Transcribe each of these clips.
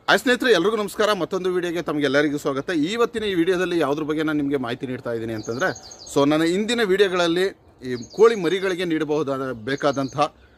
ಆ ಸ್ನೇಹಿತರೆ ಎಲ್ರಿಗೂ ನಮಸ್ಕಾರ ಮತ್ತೊಂದು ವಿಡಿಯೋಗೆ ತಮಗೆಲ್ಲರಿಗೂ ಸ್ವಾಗತ ಇವತ್ತಿನ ಈ ವಿಡಿಯೋದಲ್ಲಿ ಯಾವುದ್ರ ಬಗ್ಗೆ ನಾನು ನಿಮಗೆ ಮಾಹಿತಿ ನೀಡ್ತಾ ಇದ್ದೀನಿ ಅಂತಂದರೆ ಸೊ ನನ್ನ ಇಂದಿನ ವಿಡಿಯೋಗಳಲ್ಲಿ ಈ ಕೋಳಿ ಮರಿಗಳಿಗೆ ನೀಡಬಹುದಾದ ಬೇಕಾದಂಥ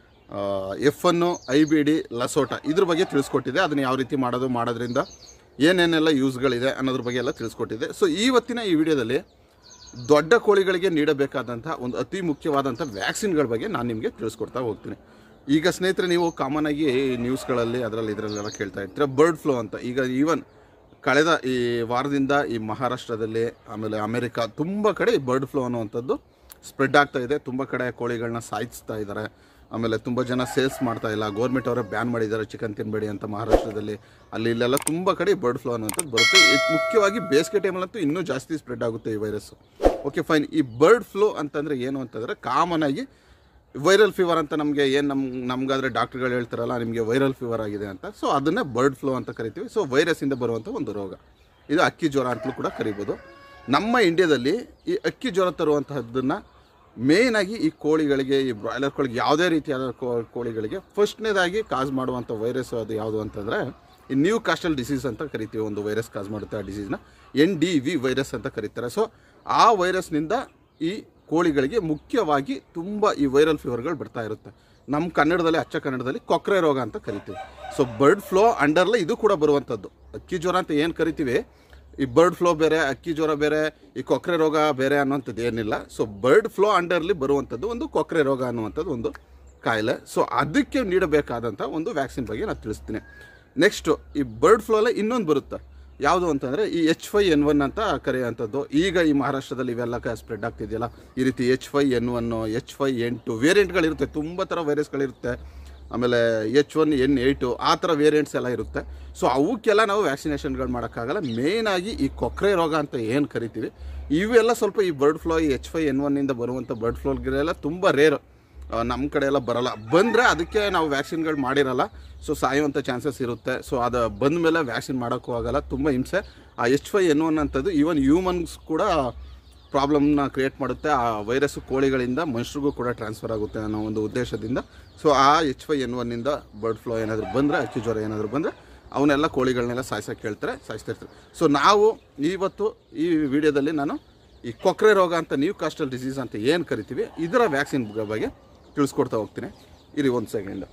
ಎಫ್ ಅನ್ನು ಐ ಬಿ ಡಿ ಲಸೋಟ ಇದ್ರ ಬಗ್ಗೆ ತಿಳಿಸ್ಕೊಟ್ಟಿದೆ ಅದನ್ನು ಯಾವ ರೀತಿ ಮಾಡೋದು ಮಾಡೋದ್ರಿಂದ ಏನೇನೆಲ್ಲ ಯೂಸ್ಗಳಿದೆ ಅನ್ನೋದ್ರ ಬಗ್ಗೆ ಎಲ್ಲ ತಿಳಿಸ್ಕೊಟ್ಟಿದೆ ಸೊ ಇವತ್ತಿನ ಈ ವಿಡಿಯೋದಲ್ಲಿ ದೊಡ್ಡ ಕೋಳಿಗಳಿಗೆ ನೀಡಬೇಕಾದಂಥ ಒಂದು ಅತಿ ಮುಖ್ಯವಾದಂಥ ವ್ಯಾಕ್ಸಿನ್ಗಳ ಬಗ್ಗೆ ನಾನು ನಿಮಗೆ ತಿಳಿಸ್ಕೊಡ್ತಾ ಹೋಗ್ತೀನಿ ಈಗ ಸ್ನೇಹಿತರೆ ನೀವು ಕಾಮನ್ ಆಗಿ ನ್ಯೂಸ್ಗಳಲ್ಲಿ ಅದರಲ್ಲಿ ಇದರಲ್ಲೆಲ್ಲ ಕೇಳ್ತಾ ಇರ್ತೀರ ಬರ್ಡ್ ಫ್ಲೂ ಅಂತ ಈಗ ಈವನ್ ಕಳೆದ ಈ ವಾರದಿಂದ ಈ ಮಹಾರಾಷ್ಟ್ರದಲ್ಲಿ ಆಮೇಲೆ ಅಮೆರಿಕ ತುಂಬ ಕಡೆ ಈ ಬರ್ಡ್ ಫ್ಲೂ ಅನ್ನುವಂಥದ್ದು ಸ್ಪ್ರೆಡ್ ಆಗ್ತಾ ಇದೆ ತುಂಬ ಕಡೆ ಕೋಳಿಗಳನ್ನ ಸಾಯಿಸ್ತಾ ಇದ್ದಾರೆ ಆಮೇಲೆ ತುಂಬ ಜನ ಸೇಲ್ಸ್ ಮಾಡ್ತಾ ಇಲ್ಲ ಗೌರ್ಮೆಂಟ್ ಅವರೇ ಬ್ಯಾನ್ ಮಾಡಿದ್ದಾರೆ ಚಿಕನ್ ತಿನ್ನಬೇಡಿ ಅಂತ ಮಹಾರಾಷ್ಟ್ರದಲ್ಲಿ ಅಲ್ಲಿ ಇಲ್ಲೆಲ್ಲ ತುಂಬ ಕಡೆ ಬರ್ಡ್ ಫ್ಲೂ ಅನ್ನುವಂಥದ್ದು ಬರುತ್ತೆ ಇದ್ ಮುಖ್ಯವಾಗಿ ಬೇಸಿಗೆ ಟೈಮಲ್ಲಂತೂ ಇನ್ನೂ ಜಾಸ್ತಿ ಸ್ಪ್ರೆಡ್ ಆಗುತ್ತೆ ಈ ವೈರಸ್ಸು ಓಕೆ ಫೈನ್ ಈ ಬರ್ಡ್ ಫ್ಲೂ ಅಂತಂದರೆ ಏನು ಅಂತಂದರೆ ಕಾಮನ್ ಆಗಿ ವೈರಲ್ ಫೀವರ್ ಅಂತ ನಮಗೆ ಏನು ನಮ್ ನಮಗಾದ್ರೆ ಡಾಕ್ಟ್ರುಗಳು ಹೇಳ್ತಾರಲ್ಲ ನಿಮಗೆ ವೈರಲ್ ಫೀವರ್ ಆಗಿದೆ ಅಂತ ಸೊ ಅದನ್ನೇ ಬರ್ಡ್ ಫ್ಲೂ ಅಂತ ಕರಿತೀವಿ ಸೊ ವೈರಸ್ಸಿಂದ ಬರುವಂಥ ಒಂದು ರೋಗ ಇದು ಅಕ್ಕಿ ಜ್ವರ ಅಂತಲೂ ಕೂಡ ಕರಿಬೋದು ನಮ್ಮ ಇಂಡಿಯಾದಲ್ಲಿ ಈ ಅಕ್ಕಿ ಜ್ವರ ತರುವಂತಹದ್ದನ್ನು ಮೇಯ್ನಾಗಿ ಈ ಕೋಳಿಗಳಿಗೆ ಈ ಬ್ರಾಯ್ಲರ್ ಕೋಳಿಗೆ ಯಾವುದೇ ರೀತಿಯಾದ ಕೋ- ಕೋಳಿಗಳಿಗೆ ಫಸ್ಟ್ನೇದಾಗಿ ಕಾಸ್ ಮಾಡುವಂಥ ವೈರಸ್ ಅದು ಯಾವುದು ಅಂತಂದರೆ ಈ ನ್ಯೂ ಕಾಸ್ಟಲ್ ಡಿಸೀಸ್ ಅಂತ ಕರಿತೀವಿ ಒಂದು ವೈರಸ್ ಕಾಸ್ ಮಾಡುತ್ತೆ ಆ ಡಿಸೀಸ್ನ ಎನ್ ಡಿ ವಿ ವೈರಸ್ ಅಂತ ಕರೀತಾರೆ ಸೊ ಆ ವೈರಸ್ನಿಂದ ಈ ಕೋಳಿಗಳಿಗೆ ಮುಖ್ಯವಾಗಿ ತುಂಬ ಈ ವೈರಲ್ ಫೀವರ್ಗಳು ಬರ್ತಾ ಇರುತ್ತೆ ನಮ್ಮ ಕನ್ನಡದಲ್ಲಿ ಅಚ್ಚ ಕನ್ನಡದಲ್ಲಿ ಕೊಕ್ರೆ ರೋಗ ಅಂತ ಕರಿತೀವಿ ಸೊ ಬರ್ಡ್ ಫ್ಲೋ ಅಂಡರ್ಲೆ ಇದು ಕೂಡ ಬರುವಂಥದ್ದು ಅಕ್ಕಿ ಜ್ವರ ಅಂತ ಏನು ಕರಿತೀವಿ ಈ ಬರ್ಡ್ ಫ್ಲೋ ಬೇರೆ ಅಕ್ಕಿ ಜ್ವರ ಬೇರೆ ಈ ಕೊಕ್ರೆ ರೋಗ ಬೇರೆ ಅನ್ನುವಂಥದ್ದು ಏನಿಲ್ಲ ಸೊ ಬರ್ಡ್ ಫ್ಲೋ ಅಂಡರ್ಲಿ ಬರುವಂಥದ್ದು ಒಂದು ಕೊಕ್ರೆ ರೋಗ ಅನ್ನುವಂಥದ್ದು ಒಂದು ಕಾಯಿಲೆ ಸೊ ಅದಕ್ಕೆ ನೀಡಬೇಕಾದಂಥ ಒಂದು ವ್ಯಾಕ್ಸಿನ್ ಬಗ್ಗೆ ನಾನು ತಿಳಿಸ್ತೀನಿ ನೆಕ್ಸ್ಟು ಈ ಬರ್ಡ್ ಫ್ಲೋ ಅಲ್ಲೇ ಇನ್ನೊಂದು ಬರುತ್ತೆ ಯಾವುದು ಅಂತಂದರೆ ಈ ಎಚ್ ಫೈ ಎನ್ ಒನ್ ಅಂತ ಕರೆಯುವಂಥದ್ದು ಈಗ ಈ ಮಹಾರಾಷ್ಟ್ರದಲ್ಲಿ ಇವೆಲ್ಲ ಸ್ಪ್ರೆಡ್ ಆಗ್ತಿದೆಯಲ್ಲ ಈ ರೀತಿ H five N one H five N two ವೇರಿಯಂಟ್ಗಳಿರುತ್ತೆ ತುಂಬ ಥರ ವೈರಸ್ಗಳಿರುತ್ತೆ ಆಮೇಲೆ ಎಚ್ ಒನ್ ಎನ್ ಏಯ್ಟು ಆ ಥರ ವೇರಿಯಂಟ್ಸ್ ಎಲ್ಲ ಇರುತ್ತೆ ಸೊ ಅವಕ್ಕೆಲ್ಲ ನಾವು ವ್ಯಾಕ್ಸಿನೇಷನ್ಗಳು ಮಾಡೋಕ್ಕಾಗಲ್ಲ ಮೇಯ್ನಾಗಿ ಈ ಕೊಕ್ರೆ ರೋಗ ಅಂತ ಏನು ಕರಿತೀವಿ ಇವೆಲ್ಲ ಸ್ವಲ್ಪ ಈ ಬರ್ಡ್ ಫ್ಲೂ ಈ ಎಚ್ ಫೈ ಎನ್ ಒನ್ನಿಂದ ಬರುವಂಥ ಬರ್ಡ್ ಫ್ಲೂಗೆಲ್ಲ ತುಂಬ ರೇರು ನಮ್ಮ ಕಡೆ ಎಲ್ಲ ಬರಲ್ಲ ಬಂದರೆ ಅದಕ್ಕೆ ನಾವು ವ್ಯಾಕ್ಸಿನ್ಗಳು ಮಾಡಿರಲ್ಲ ಸೊ ಸಾಯುವಂಥ ಚಾನ್ಸಸ್ ಇರುತ್ತೆ ಸೊ ಅದು ಬಂದ ಮೇಲೆ ವ್ಯಾಕ್ಸಿನ್ ಮಾಡೋಕ್ಕೂ ಆಗಲ್ಲ ತುಂಬ ಹಿಂಸೆ ಆ ಎಚ್ ಫೈ ಎನ್ ಒನ್ ಅಂಥದ್ದು ಈವನ್ ಹ್ಯೂಮನ್ಸ್ ಕೂಡ ಪ್ರಾಬ್ಲಮ್ನ ಕ್ರಿಯೇಟ್ ಮಾಡುತ್ತೆ ಆ ವೈರಸ್ಸು ಕೋಳಿಗಳಿಂದ ಮನುಷ್ಯರಿಗೂ ಕೂಡ ಟ್ರಾನ್ಸ್ಫರ್ ಆಗುತ್ತೆ ಅನ್ನೋ ಒಂದು ಉದ್ದೇಶದಿಂದ ಸೊ ಆ ಎಚ್ ಫೈ ಎನ್ ಒನ್ನಿಂದ ಬರ್ಡ್ ಫ್ಲೋ ಏನಾದರೂ ಬಂದರೆ ಅಕ್ಕಿ ಜ್ವರ ಏನಾದರೂ ಬಂದರೆ ಅವನ್ನೆಲ್ಲ ಕೋಳಿಗಳನ್ನೆಲ್ಲ ಸಾಯ್ಸೋಕೆ ಹೇಳ್ತಾರೆ ಸಾಯಿಸ್ತಾ ಇರ್ತಾರೆ ಸೊ ನಾವು ಇವತ್ತು ಈ ವಿಡಿಯೋದಲ್ಲಿ ನಾನು ಈ ಕೊಕ್ರೆ ರೋಗ ಅಂತ ನ್ಯೂ ಕಾಸ್ಟಲ್ ಡಿಸೀಸ್ ಅಂತ ಏನು ಕರಿತೀವಿ ಇದರ ವ್ಯಾಕ್ಸಿನ್ ಬಗ್ಗೆ ತಿಳಿಸ್ಕೊಡ್ತಾ ಹೋಗ್ತೀನಿ ಇರಿ ಒಂದು ಸೆಕೆಂಡ್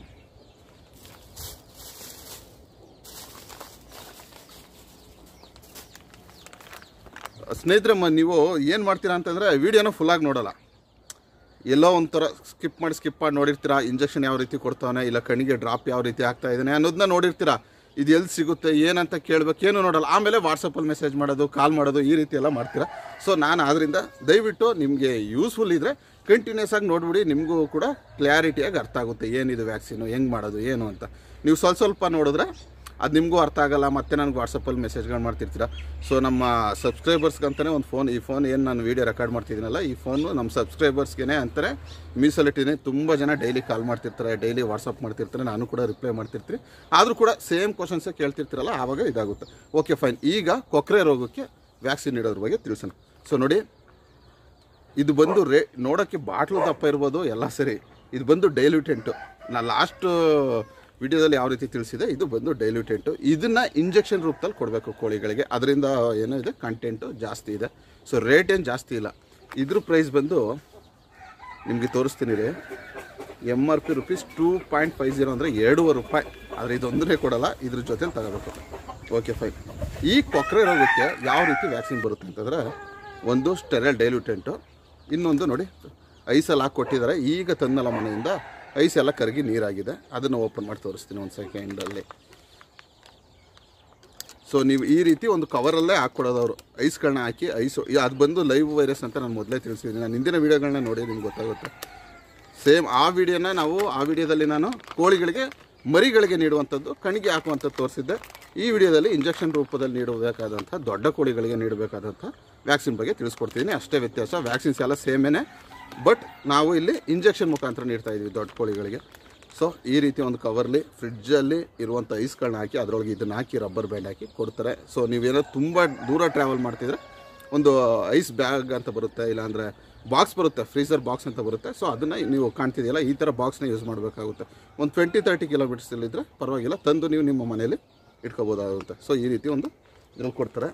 ಸ್ನೇಹಿತರೆ ಮ ನೀವು ಏನು ಮಾಡ್ತೀರಾ ಅಂತಂದರೆ ವೀಡಿಯೋನ ಫುಲ್ಲಾಗಿ ನೋಡಲ್ಲ ಎಲ್ಲೋ ಒಂಥರ ಸ್ಕಿಪ್ ಮಾಡಿ ಸ್ಕಿಪ್ ಮಾಡಿ ನೋಡಿರ್ತೀರಾ ಇಂಜೆಕ್ಷನ್ ಯಾವ ರೀತಿ ಕೊಡ್ತಾನೆ ಇಲ್ಲ ಕಣ್ಣಿಗೆ ಡ್ರಾಪ್ ಯಾವ ರೀತಿ ಆಗ್ತಾ ಇದ್ದಾನೆ ಅನ್ನೋದನ್ನ ನೋಡಿರ್ತೀರಾ ಇದು ಎಲ್ಲಿ ಸಿಗುತ್ತೆ ಏನಂತ ಕೇಳಬೇಕು ಏನು ನೋಡಲ್ಲ ಆಮೇಲೆ ವಾಟ್ಸಪ್ಪಲ್ಲಿ ಮೆಸೇಜ್ ಮಾಡೋದು ಕಾಲ್ ಮಾಡೋದು ಈ ರೀತಿ ಎಲ್ಲ ಮಾಡ್ತೀರಾ ಸೊ ನಾನು ಆದ್ದರಿಂದ ದಯವಿಟ್ಟು ನಿಮಗೆ ಯೂಸ್ಫುಲ್ ಇದ್ದರೆ ಕಂಟಿನ್ಯೂಸ್ ಆಗಿ ನೋಡ್ಬಿಡಿ ನಿಮಗೂ ಕೂಡ ಕ್ಲಾರಿಟಿಯಾಗಿ ಅರ್ಥ ಆಗುತ್ತೆ ಏನಿದು ವ್ಯಾಕ್ಸಿನು ಹೆಂಗೆ ಮಾಡೋದು ಏನು ಅಂತ ನೀವು ಸ್ವಲ್ಪ ಸ್ವಲ್ಪ ನೋಡಿದ್ರೆ ಅದು ನಿಮಗೂ ಅರ್ಥ ಆಗಲ್ಲ ಮತ್ತೆ ನನಗೆ ವಾಟ್ಸಪ್ಪಲ್ಲಿ ಮೆಸೇಜ್ಗಳು ಮಾಡ್ತಿರ್ತೀರ ಸೊ ನಮ್ಮ ಸಬ್ಸ್ಕ್ರೈಬರ್ಸ್ಗಂತಲೇ ಒಂದು ಫೋನ್ ಈ ಫೋನ್ ಏನು ನಾನು ವೀಡಿಯೋ ರೆಕಾರ್ಡ್ ಮಾಡ್ತಿದ್ದೀನಲ್ಲ ಈ ಫೋನು ನಮ್ಮ ಸಬ್ಸ್ಕ್ರೈಬರ್ಸ್ಗೆ ಅಂತಾರೆ ಮೀಸಲಿಟ್ಟಿದ್ದೀನಿ ತುಂಬ ಜನ ಡೈಲಿ ಕಾಲ್ ಮಾಡ್ತಿರ್ತಾರೆ ಡೈಲಿ ವಾಟ್ಸಪ್ ಮಾಡ್ತಿರ್ತಾರೆ ನಾನು ಕೂಡ ರಿಪ್ಲೈ ಮಾಡ್ತಿರ್ತೀನಿ ಆದರೂ ಕೂಡ ಸೇಮ್ ಕ್ವಶನ್ಸೇ ಕೇಳ್ತಿರ್ತೀರಲ್ಲ ಆವಾಗ ಇದಾಗುತ್ತೆ ಓಕೆ ಫೈನ್ ಈಗ ಕೊಕ್ರೆ ರೋಗಕ್ಕೆ ವ್ಯಾಕ್ಸಿನ್ ನೀಡೋದ್ರ ಬಗ್ಗೆ ತಿಳಿಸೋಣ ಸೊ ನೋಡಿ ಇದು ಬಂದು ರೇ ನೋಡೋಕ್ಕೆ ಬಾಟ್ಲು ದಪ್ಪ ಇರ್ಬೋದು ಎಲ್ಲ ಸರಿ ಇದು ಬಂದು ಡೈಲ್ಯೂಟೆಂಟು ನಾನು ಲಾಸ್ಟ್ ವಿಡಿಯೋದಲ್ಲಿ ಯಾವ ರೀತಿ ತಿಳಿಸಿದೆ ಇದು ಬಂದು ಡೈಲ್ಯೂಟೆಂಟು ಇದನ್ನು ಇಂಜೆಕ್ಷನ್ ರೂಪದಲ್ಲಿ ಕೊಡಬೇಕು ಕೋಳಿಗಳಿಗೆ ಅದರಿಂದ ಏನೋ ಇದೆ ಕಂಟೆಂಟು ಜಾಸ್ತಿ ಇದೆ ಸೊ ರೇಟ್ ಏನು ಜಾಸ್ತಿ ಇಲ್ಲ ಇದ್ರ ಪ್ರೈಸ್ ಬಂದು ನಿಮಗೆ ತೋರಿಸ್ತೀನಿ ರೀ M R P rupees two point five zero ಅಂದರೆ ಎರಡೂವರೆ ರೂಪಾಯಿ ಆದರೆ ಇದೊಂದನ್ನೇ ಕೊಡಲ್ಲ ಇದ್ರ ಜೊತೆಲಿ ತಗೋಬೇಕು ಓಕೆ ಫೈನ್ ಈ ಕೊಕ್ರೆ ರೋಗಕ್ಕೆ ಯಾವ ರೀತಿ ವ್ಯಾಕ್ಸಿನ್ ಬರುತ್ತೆ ಅಂತಂದರೆ ಒಂದು ಸ್ಟೆರಲ್ ಡೈಲ್ಯೂಟೆಂಟು ಇನ್ನೊಂದು ನೋಡಿ ಐಸಲ್ಲಿ ಹಾಕಿ ಕೊಟ್ಟಿದ್ದಾರೆ ಈಗ ತಂದಲ್ಲ ಮನೆಯಿಂದ ಐಸ್ ಎಲ್ಲ ಕರಗಿ ನೀರಾಗಿದೆ ಅದನ್ನು ಓಪನ್ ಮಾಡಿ ತೋರಿಸ್ತೀನಿ ಒಂದು ಸೆಕೆಂಡಲ್ಲಿ ಸೊ ನೀವು ಈ ರೀತಿ ಒಂದು ಕವರಲ್ಲೇ ಹಾಕ್ಕೊಡೋದು ಅವರು ಐಸ್ಗಳನ್ನ ಹಾಕಿ ಐಸು ಅದು ಬಂದು ಲೈವ್ ವೈರಸ್ ಅಂತ ನಾನು ಮೊದಲೇ ತಿಳಿಸಿದ್ದೀನಿ ನಾನು ಹಿಂದಿನ ವೀಡಿಯೋಗಳನ್ನ ನೋಡಿ ನಿಮ್ಗೆ ಗೊತ್ತಾಗುತ್ತೆ ಸೇಮ್ ಆ ವಿಡಿಯೋನ ನಾವು ಆ ವಿಡಿಯೋದಲ್ಲಿ ನಾನು ಕೋಳಿಗಳಿಗೆ ಮರಿಗಳಿಗೆ ನೀಡುವಂಥದ್ದು ಕಣಿಗೆ ಹಾಕುವಂಥದ್ದು ತೋರಿಸಿದ್ದೆ ಈ ವಿಡಿಯೋದಲ್ಲಿ ಇಂಜೆಕ್ಷನ್ ರೂಪದಲ್ಲಿ ನೀಡಬೇಕಾದಂಥ ದೊಡ್ಡ ಕೋಳಿಗಳಿಗೆ ನೀಡಬೇಕಾದಂಥ ವ್ಯಾಕ್ಸಿನ್ ಬಗ್ಗೆ ತಿಳಿಸ್ಕೊಡ್ತೀನಿ ಅಷ್ಟೇ ವ್ಯತ್ಯಾಸ ವ್ಯಾಕ್ಸಿನ್ಸ್ ಎಲ್ಲ ಸೇಮೇನೆ ಬಟ್ ನಾವು ಇಲ್ಲಿ ಇಂಜೆಕ್ಷನ್ ಮುಖಾಂತರ ನೀಡ್ತಾ ಇದ್ವಿ ದೊಡ್ಡ ಕೋಳಿಗಳಿಗೆ ಸೊ ಈ ರೀತಿ ಒಂದು ಕವರ್ಲಿ ಫ್ರಿಡ್ಜಲ್ಲಿ ಇರುವಂಥ ಐಸ್ಗಳನ್ನ ಹಾಕಿ ಅದರೊಳಗೆ ಇದನ್ನು ಹಾಕಿ ರಬ್ಬರ್ ಬ್ಯಾಂಡ್ ಹಾಕಿ ಕೊಡ್ತಾರೆ ಸೊ ನೀವೇನೋ ತುಂಬ ದೂರ ಟ್ರಾವೆಲ್ ಮಾಡ್ತಿದ್ರೆ ಒಂದು ಐಸ್ ಬ್ಯಾಗ್ ಅಂತ ಬರುತ್ತೆ ಇಲ್ಲಾಂದರೆ ಬಾಕ್ಸ್ ಬರುತ್ತೆ ಫ್ರೀಸರ್ ಬಾಕ್ಸ್ ಅಂತ ಬರುತ್ತೆ ಸೊ ಅದನ್ನು ನೀವು ಕಾಣ್ತಿದೆಯಲ್ಲ ಈ ಥರ ಬಾಕ್ಸ್ನ ಯೂಸ್ ಮಾಡಬೇಕಾಗುತ್ತೆ ಒಂದು ಟ್ವೆಂಟಿ ತರ್ಟಿ ಕಿಲೋಮೀಟರ್ಸಲ್ಲಿದ್ದರೆ ಪರವಾಗಿಲ್ಲ ತಂದು ನೀವು ನಿಮ್ಮ ಮನೇಲಿ ಇಟ್ಕೋಬೋದಾಗುತ್ತೆ ಸೊ ಈ ರೀತಿ ಒಂದು ಇದ್ರಲ್ಲಿ ಕೊಡ್ತಾರೆ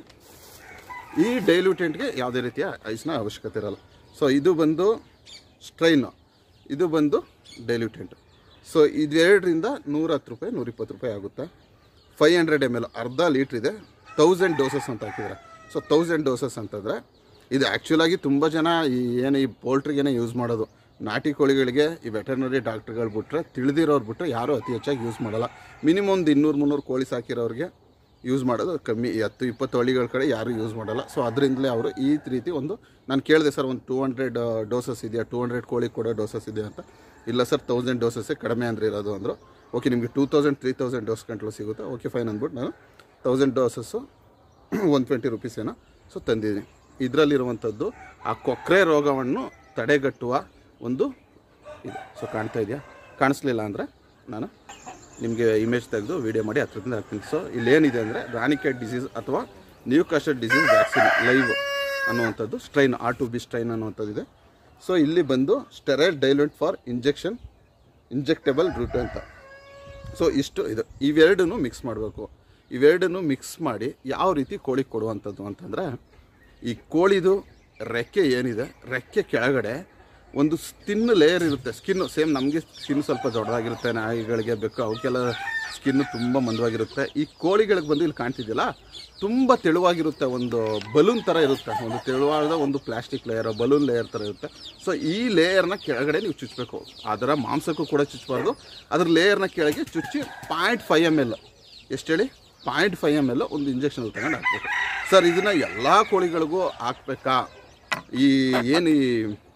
ಈ ಡೈಲ್ಯೂಟೆಂಟ್ಗೆ ಯಾವುದೇ ರೀತಿಯ ಐಸ್ನ ಅವಶ್ಯಕತೆ ಇರಲ್ಲ ಸೊ ಇದು ಬಂದು ಸ್ಟ್ರೈನು ಇದು ಬಂದು ಡೈಲ್ಯೂಟೆಂಟ್ ಸೊ ಇದೆರಡರಿಂದ ನೂರ ಹತ್ತು ರೂಪಾಯಿ ನೂರಿಪ್ಪತ್ತು ರೂಪಾಯಿ ಆಗುತ್ತೆ ಫೈವ್ ಹಂಡ್ರೆಡ್ ಎಮ್ ಎಲ್ ಅರ್ಧ ಲೀಟ್ರ್ ಇದೆ ತೌಸಂಡ್ ಡೋಸಸ್ ಅಂತ ಹಾಕಿದ್ದಾರೆ ಸೊ ತೌಸಂಡ್ ಡೋಸಸ್ ಅಂತಂದರೆ ಇದು ಆ್ಯಕ್ಚುಲಾಗಿ ತುಂಬ ಜನ ಈ ಏನು ಈ ಪೋಲ್ಟ್ರಿಗೇನೆ ಯೂಸ್ ಮಾಡೋದು ನಾಟಿ ಕೋಳಿಗಳಿಗೆ ಈ ವೆಟರ್ನರಿ ಡಾಕ್ಟ್ರುಗಳು ಬಿಟ್ಟರೆ ತಿಳಿದಿರೋರು ಬಿಟ್ಟರೆ ಯಾರೂ ಅತಿ ಹೆಚ್ಚಾಗಿ ಯೂಸ್ ಮಾಡಲ್ಲ ಮಿನಿಮಮ್ ಒಂದು ಇನ್ನೂರು ಮುನ್ನೂರು ಕೋಳಿ ಸಾಕಿರೋರಿಗೆ ಯೂಸ್ ಮಾಡೋದು ಕಮ್ಮಿ ಈ ಹತ್ತು ಇಪ್ಪತ್ತು ಹಳ್ಳಿಗಳ ಕಡೆ ಯಾರೂ ಯೂಸ್ ಮಾಡಲ್ಲ ಸೊ ಅದರಿಂದಲೇ ಅವರು ಈ ರೀತಿ ಒಂದು ನಾನು ಕೇಳಿದೆ ಸರ್ ಒಂದು ಟೂ ಹಂಡ್ರೆಡ್ ಡೋಸಸ್ ಇದೆಯಾ ಟೂ ಹಂಡ್ರೆಡ್ ಕೋಳಿ ಕೊಡೋ ಡೋಸಸ್ ಇದೆಯಾ ಅಂತ ಇಲ್ಲ ಸರ್ ತೌಸಂಡ್ ಡೋಸಸ್ಸೇ ಕಡಿಮೆ ಅಂದ್ರೆ ಇರೋದು ಅಂದರು ಓಕೆ ನಿಮಗೆ two thousand three thousand dose ಗಂಟಲು ಸಿಗುತ್ತೆ ಓಕೆ ಫೈನ್ ಅಂದ್ಬಿಟ್ಟು ನಾನು thousand doses one twenty rupees ಏನೋ ಸೊ ತಂದಿದ್ದೀನಿ ಇದರಲ್ಲಿರುವಂಥದ್ದು ಆ ಕೊಕ್ರೆ ರೋಗವನ್ನು ತಡೆಗಟ್ಟುವ ಒಂದು ಇದು ಸೊ ಕಾಣ್ತಾ ಇದೆಯಾ ಕಾಣಿಸ್ಲಿಲ್ಲ ಅಂದರೆ ನಾನು ನಿಮಗೆ ಇಮೇಜ್ ತೆಗೆದು ವಿಡಿಯೋ ಮಾಡಿ ಹತ್ರದಿಂದ ಹಾಕ್ತೀನಿ ಸೊ ಇಲ್ಲೇನಿದೆ ಅಂದರೆ ರಾಣಿಕೆಟ್ ಡಿಸೀಸ್ ಅಥವಾ Newcastle disease vaccine live ಅನ್ನುವಂಥದ್ದು strain R two B strain ಅನ್ನುವಂಥದ್ದು ಇದೆ ಸೊ ಇಲ್ಲಿ ಬಂದು sterile dilute for injection injectable route ಅಂತ ಸೊ ಇಷ್ಟು ಇದು ಇವೆರಡನ್ನೂ ಮಿಕ್ಸ್ ಮಾಡಬೇಕು ಇವೆರಡನ್ನೂ ಮಿಕ್ಸ್ ಮಾಡಿ ಯಾವ ರೀತಿ ಕೋಳಿ ಕೊಡುವಂಥದ್ದು ಅಂತಂದರೆ ಈ ಕೋಳಿದು ರೆಕ್ಕೆ ಏನಿದೆ ರೆಕ್ಕೆ ಕೆಳಗಡೆ ಒಂದು ಸ್ಕಿನ್ ಲೇಯರ್ ಇರುತ್ತೆ ಸ್ಕಿನ್ನು ಸೇಮ್ ನಮಗೆ ಸ್ಕಿನ್ ಸ್ವಲ್ಪ ದೊಡ್ಡದಾಗಿರುತ್ತೆ ನಾಯಿಗಳಿಗೆ ಬೇಕು ಅವಕ್ಕೆಲ್ಲ ಸ್ಕಿನ್ನು ತುಂಬ ಮಂದವಾಗಿರುತ್ತೆ ಈ ಕೋಳಿಗಳಿಗೆ ಬಂದು ಇಲ್ಲಿ ಕಾಣ್ತಿದ್ದಿಲ್ಲ ತುಂಬ ತೆಳುವಾಗಿರುತ್ತೆ ಒಂದು ಬಲೂನ್ ಥರ ಇರುತ್ತೆ ಒಂದು ತೆಳುವಾದ ಒಂದು ಪ್ಲಾಸ್ಟಿಕ್ ಲೇಯರ್ ಬಲೂನ್ ಲೇಯರ್ ಥರ ಇರುತ್ತೆ ಸೊ ಈ ಲೇಯರ್ನ ಕೆಳಗಡೆ ನೀವು ಚುಚ್ಚಬೇಕು ಅದರ ಮಾಂಸಕ್ಕೂ ಕೂಡ ಚುಚ್ಚಬಾರ್ದು ಅದ್ರ ಲೇಯರ್ನ ಕೆಳಗೆ ಚುಚ್ಚಿ ಪಾಯಿಂಟ್ ಫೈವ್ ಎಮ್ ಎಲ್ ಎಷ್ಟು ಹೇಳಿ ಪಾಯಿಂಟ್ ಫೈವ್ ಎಮ್ ಎಲ್ ಒಂದು ಇಂಜೆಕ್ಷನ್ ತಗೊಂಡು ಹಾಕ್ಬೇಕು ಸರ್ ಇದನ್ನು ಎಲ್ಲ ಕೋಳಿಗಳಿಗೂ ಹಾಕ್ಬೇಕಾ ಈ ಏನು ಈ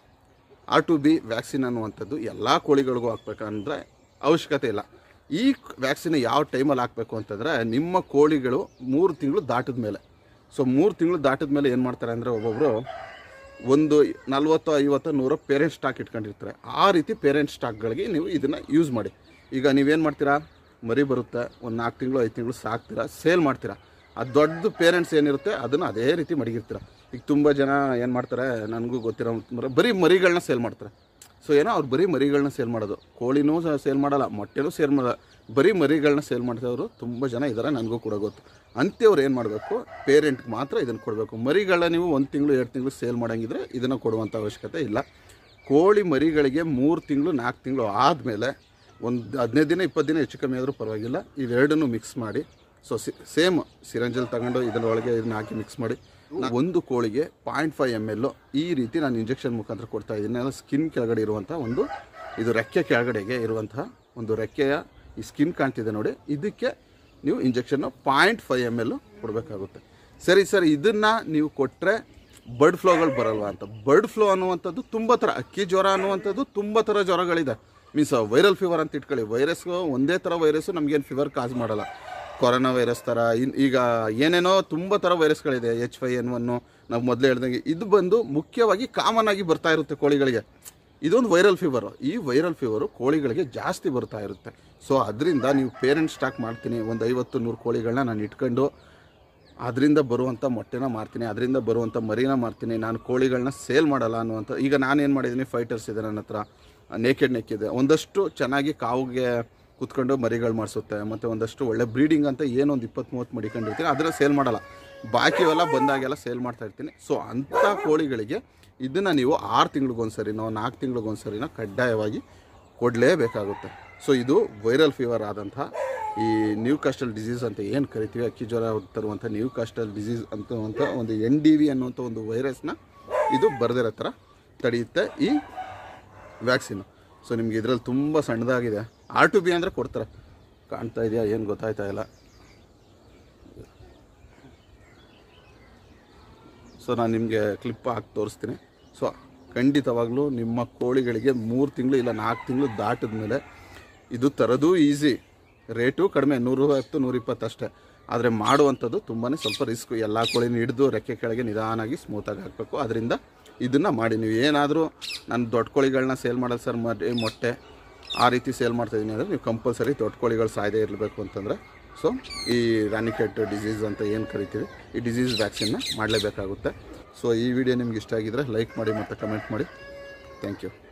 ಆರ್ ಟು ಬಿ ವ್ಯಾಕ್ಸಿನ್ ಅನ್ನುವಂಥದ್ದು ಎಲ್ಲ ಕೋಳಿಗಳಿಗೂ ಹಾಕ್ಬೇಕಂದ್ರೆ ಅವಶ್ಯಕತೆ ಇಲ್ಲ ಈ ವ್ಯಾಕ್ಸಿನ್ ಯಾವ ಟೈಮಲ್ಲಿ ಹಾಕಬೇಕು ಅಂತಂದರೆ ನಿಮ್ಮ ಕೋಳಿಗಳು ಮೂರು ತಿಂಗಳು ದಾಟಿದ ಮೇಲೆ ಸೊ ಮೂರು ತಿಂಗಳು ದಾಟಿದ ಮೇಲೆ ಏನು ಮಾಡ್ತಾರೆ ಅಂದರೆ ಒಬ್ಬೊಬ್ಬರು ಒಂದು ನಲ್ವತ್ತು ಐವತ್ತು ನೂರು ಪೇರೆಂಟ್ ಸ್ಟಾಕ್ ಇಟ್ಕೊಂಡಿರ್ತಾರೆ ಆ ರೀತಿ ಪೇರೆಂಟ್ ಸ್ಟಾಕ್ಗಳಿಗೆ ನೀವು ಇದನ್ನು ಯೂಸ್ ಮಾಡಿ ಈಗ ನೀವೇನು ಮಾಡ್ತೀರಾ ಮರಿ ಬರುತ್ತೆ ಒಂದು ನಾಲ್ಕು ತಿಂಗಳು ಐದು ತಿಂಗಳು ಸಾಕ್ತೀರಾ ಸೇಲ್ ಮಾಡ್ತೀರಾ ಆ ದೊಡ್ಡ ಪೇರೆಂಟ್ಸ್ ಏನಿರುತ್ತೆ ಅದನ್ನು ಅದೇ ರೀತಿ ಮಡಗಿರ್ತೀರ ಈಗ ತುಂಬ ಜನ ಏನು ಮಾಡ್ತಾರೆ ನನಗೂ ಗೊತ್ತಿರೋ ಮರ- ಬರೀ ಮರಿಗಳನ್ನ ಸೇಲ್ ಮಾಡ್ತಾರೆ ಸೊ ಏನೋ ಅವ್ರು ಬರೀ ಮರಿಗಳನ್ನ ಸೇಲ್ ಮಾಡೋದು ಕೋಳಿನೂ ಸೇಲ್ ಮಾಡಲ್ಲ ಮೊಟ್ಟೆನೂ ಸೇಲ್ ಮಾಡಲ್ಲ ಬರೀ ಮರಿಗಳನ್ನ ಸೇಲ್ ಮಾಡಿದವರು ತುಂಬ ಜನ ಇದ್ದಾರೆ ನನಗೂ ಕೂಡ ಗೊತ್ತು ಅಂಥವ್ರು ಏನು ಮಾಡಬೇಕು ಪೇರೆಂಟ್ಗೆ ಮಾತ್ರ ಇದನ್ನು ಕೊಡಬೇಕು ಮರಿಗಳನ್ನ ನೀವು ಒಂದು ತಿಂಗಳು ಎರಡು ತಿಂಗಳು ಸೇಲ್ ಮಾಡೋಂಗಿದ್ರೆ ಇದನ್ನು ಕೊಡುವಂಥ ಅವಶ್ಯಕತೆ ಇಲ್ಲ ಕೋಳಿ ಮರಿಗಳಿಗೆ ಮೂರು ತಿಂಗಳು ನಾಲ್ಕು ತಿಂಗಳು ಆದಮೇಲೆ ಒಂದು ಹದಿನೈದು ದಿನ ಇಪ್ಪತ್ತು ದಿನ ಹೆಚ್ಚು ಕಮ್ಮಿ ಆದರೂ ಪರವಾಗಿಲ್ಲ ಇವೆರಡನ್ನೂ ಮಿಕ್ಸ್ ಮಾಡಿ ಸೊ ಸೇಮ್ ಸಿರಂಜಲ್ಲಿ ತಗೊಂಡು ಇದರೊಳಗೆ ಇದನ್ನ ಹಾಕಿ ಮಿಕ್ಸ್ ಮಾಡಿ ಒಂದು ಕೋಳಿಗೆ ಪಾಯಿಂಟ್ ಫೈವ್ ಎಮ್ ಎಲ್ ಈ ರೀತಿ ನಾನು ಇಂಜೆಕ್ಷನ್ ಮುಖಾಂತರ ಕೊಡ್ತಾ ಇದ್ದೀನಿ ಸ್ಕಿನ್ ಕೆಳಗಡೆ ಇರುವಂಥ ಒಂದು ಇದು ರೆಕ್ಕೆ ಕೆಳಗಡೆಗೆ ಇರುವಂತಹ ಒಂದು ರೆಕ್ಕೆಯ ಈ ಸ್ಕಿನ್ ಕಾಣ್ತಿದೆ ನೋಡಿ ಇದಕ್ಕೆ ನೀವು injection point five M L ಕೊಡಬೇಕಾಗುತ್ತೆ ಸರಿ ಸರ್ ಇದನ್ನು ನೀವು ಕೊಟ್ಟರೆ ಬರ್ಡ್ ಫ್ಲೋಗಳು ಬರಲ್ವಾ ಅಂತ ಬರ್ಡ್ ಫ್ಲೋ ಅನ್ನುವಂಥದ್ದು ತುಂಬ ಥರ ಅಕ್ಕಿ ಜ್ವರ ಅನ್ನುವಂಥದ್ದು ತುಂಬ ಥರ ಜ್ವರಗಳಿದೆ ಮೀನ್ಸ್ ವೈರಲ್ ಫೀವರ್ ಅಂತ ಇಟ್ಕೊಳ್ಳಿ ವೈರಸ್ಗೂ ಒಂದೇ ಥರ ವೈರಸ್ಸು ನಮಗೇನು ಫೀವರ್ ಕಾಸ್ ಮಾಡಲ್ಲ ಕೊರೋನಾ ವೈರಸ್ ಥರ ಇನ್ ಈಗ ಏನೇನೋ ತುಂಬ ಥರ ವೈರಸ್ಗಳಿದೆ ಎಚ್ ಫೈ ಎನ್ ಒನ್ನು ನಾವು ಮೊದಲೇ ಹೇಳ್ದಂಗೆ ಇದು ಬಂದು ಮುಖ್ಯವಾಗಿ ಕಾಮನ್ ಆಗಿ ಬರ್ತಾ ಇರುತ್ತೆ ಕೋಳಿಗಳಿಗೆ ಇದೊಂದು ವೈರಲ್ ಫೀವರು ಈ ವೈರಲ್ ಫೀವರು ಕೋಳಿಗಳಿಗೆ ಜಾಸ್ತಿ ಬರ್ತಾ ಇರುತ್ತೆ ಸೊ ಅದರಿಂದ ನೀವು ಪೇರೆಂಟ್ ಸ್ಟಾಕ್ ಮಾಡ್ತೀನಿ ಒಂದು ಐವತ್ತು ನೂರು ಕೋಳಿಗಳನ್ನ ನಾನು ಇಟ್ಕೊಂಡು ಅದರಿಂದ ಬರುವಂಥ ಮೊಟ್ಟೆನ ಮಾರ್ತೀನಿ ಅದರಿಂದ ಬರುವಂಥ ಮರಿನ ಮಾರ್ತೀನಿ ನಾನು ಕೋಳಿಗಳನ್ನ ಸೇಲ್ ಮಾಡಲ್ಲ ಅನ್ನುವಂಥ ಈಗ ನಾನೇನು ಮಾಡಿದ್ದೀನಿ ಫೈಟರ್ಸ್ ಇದೆ ನನ್ನ ಹತ್ರ ನೇಕೆಡ್ ನೆಕ್ ಇದೆ ಒಂದಷ್ಟು ಚೆನ್ನಾಗಿ ಕಾವಿಗೆ ಕುತ್ಕೊಂಡು ಮರಿಗಳು ಮಾಡಿಸುತ್ತೆ ಮತ್ತು ಒಂದಷ್ಟು ಒಳ್ಳೆ ಬ್ರೀಡಿಂಗ್ ಅಂತ ಏನೋ ಒಂದು ಇಪ್ಪತ್ತು ಮೂವತ್ತು ಮಡಿಕೊಂಡಿರ್ತೀನಿ ಅದನ್ನು ಸೇಲ್ ಮಾಡಲ್ಲ ಬಾಕಿವೆಲ್ಲ ಬಂದಾಗೆಲ್ಲ ಸೇಲ್ ಮಾಡ್ತಾ ಇರ್ತೀನಿ ಸೊ ಅಂಥ ಕೋಳಿಗಳಿಗೆ ಇದನ್ನು ನೀವು ಆರು ತಿಂಗಳಿಗೊಂದ್ಸರಿನೋ ನಾಲ್ಕು ತಿಂಗಳಿಗೊಂದ್ಸರಿನೋ ಕಡ್ಡಾಯವಾಗಿ ಕೊಡಲೇಬೇಕಾಗುತ್ತೆ ಸೊ ಇದು ವೈರಲ್ ಫೀವರ್ ಆದಂಥ ಈ ನ್ಯೂ ಕಾಸ್ಟಲ್ ಡಿಸೀಸ್ ಅಂತ ಏನು ಕರಿತೀವಿ ಅಕ್ಕಿ ಜ್ವರ ತರುವಂಥ ನ್ಯೂ ಕಾಸ್ಟಲ್ ಡಿಸೀಸ್ ಅಂತವಂಥ ಒಂದು ಎನ್ ಡಿ ವಿ ಅನ್ನುವಂಥ ಒಂದು ವೈರಸ್ನ ಇದು ಬರದಿರೋ ಥರ ತಡೆಯುತ್ತೆ ಈ ವ್ಯಾಕ್ಸಿನ್ ಸೊ ನಿಮ್ಗೆ ಇದರಲ್ಲಿ ತುಂಬ ಸಣ್ಣದಾಗಿದೆ ಆರ್ ಟು ಬಿ ಅಂದರೆ ಕೊಡ್ತಾರೆ ಕಾಣ್ತಾ ಇದೆಯಾ ಏನು ಗೊತ್ತಾಯ್ತಾ ಇಲ್ಲ ಸೊ ನಾನು ನಿಮಗೆ ಕ್ಲಿಪ್ ಹಾಕಿ ತೋರಿಸ್ತೀನಿ ಸೊ ಖಂಡಿತವಾಗ್ಲೂ ನಿಮ್ಮ ಕೋಳಿಗಳಿಗೆ ಮೂರು ತಿಂಗಳು ಇಲ್ಲ ನಾಲ್ಕು ತಿಂಗಳು ದಾಟಿದ ಮೇಲೆ ಇದು ತರೋದು ಈಸಿ ರೇಟು ಕಡಿಮೆ ನೂರು ಹತ್ತು ನೂರಿಪ್ಪತ್ತು ಅಷ್ಟೇ ಆದರೆ ಮಾಡುವಂಥದ್ದು ತುಂಬಾ ಸ್ವಲ್ಪ ರಿಸ್ಕ್ ಎಲ್ಲ ಕೋಳಿನ ಹಿಡಿದು ರೆಕ್ಕೆ ಕೆಳಗೆ ನಿಧಾನಾಗಿ ಸ್ಮೂತಾಗಿ ಹಾಕಬೇಕು ಅದರಿಂದ ಇದನ್ನು ಮಾಡಿ ನೀವು ಏನಾದರೂ ನಾನು ದೊಡ್ಡ ಕೋಳಿಗಳನ್ನ ಸೇಲ್ ಮಾಡೋದು ಸರ್ ಮರಿ ಮೊಟ್ಟೆ ಆ ರೀತಿ ಸೇಲ್ ಮಾಡ್ತಾಯಿದ್ದೀನಿ ಅಂದರೆ ನೀವು ಕಂಪಲ್ಸರಿ ದೊಡ್ಡ ಕೋಳಿಗಳು ಸಾಯದೇ ಇರಬೇಕು ಅಂತಂದರೆ ಸೊ ಈ ರಾನಿಕೆಟ್ ಡಿಸೀಸ್ ಅಂತ ಏನು ಕರಿತೀವಿ ಈ ಡಿಸೀಸ್ ವ್ಯಾಕ್ಸಿನ್ನ ಮಾಡಲೇಬೇಕಾಗುತ್ತೆ ಸೊ ಈ ವಿಡಿಯೋ ನಿಮ್ಗೆ ಇಷ್ಟ ಆಗಿದ್ರೆ ಲೈಕ್ ಮಾಡಿ ಮತ್ತು ಕಮೆಂಟ್ ಮಾಡಿ ಥ್ಯಾಂಕ್ ಯು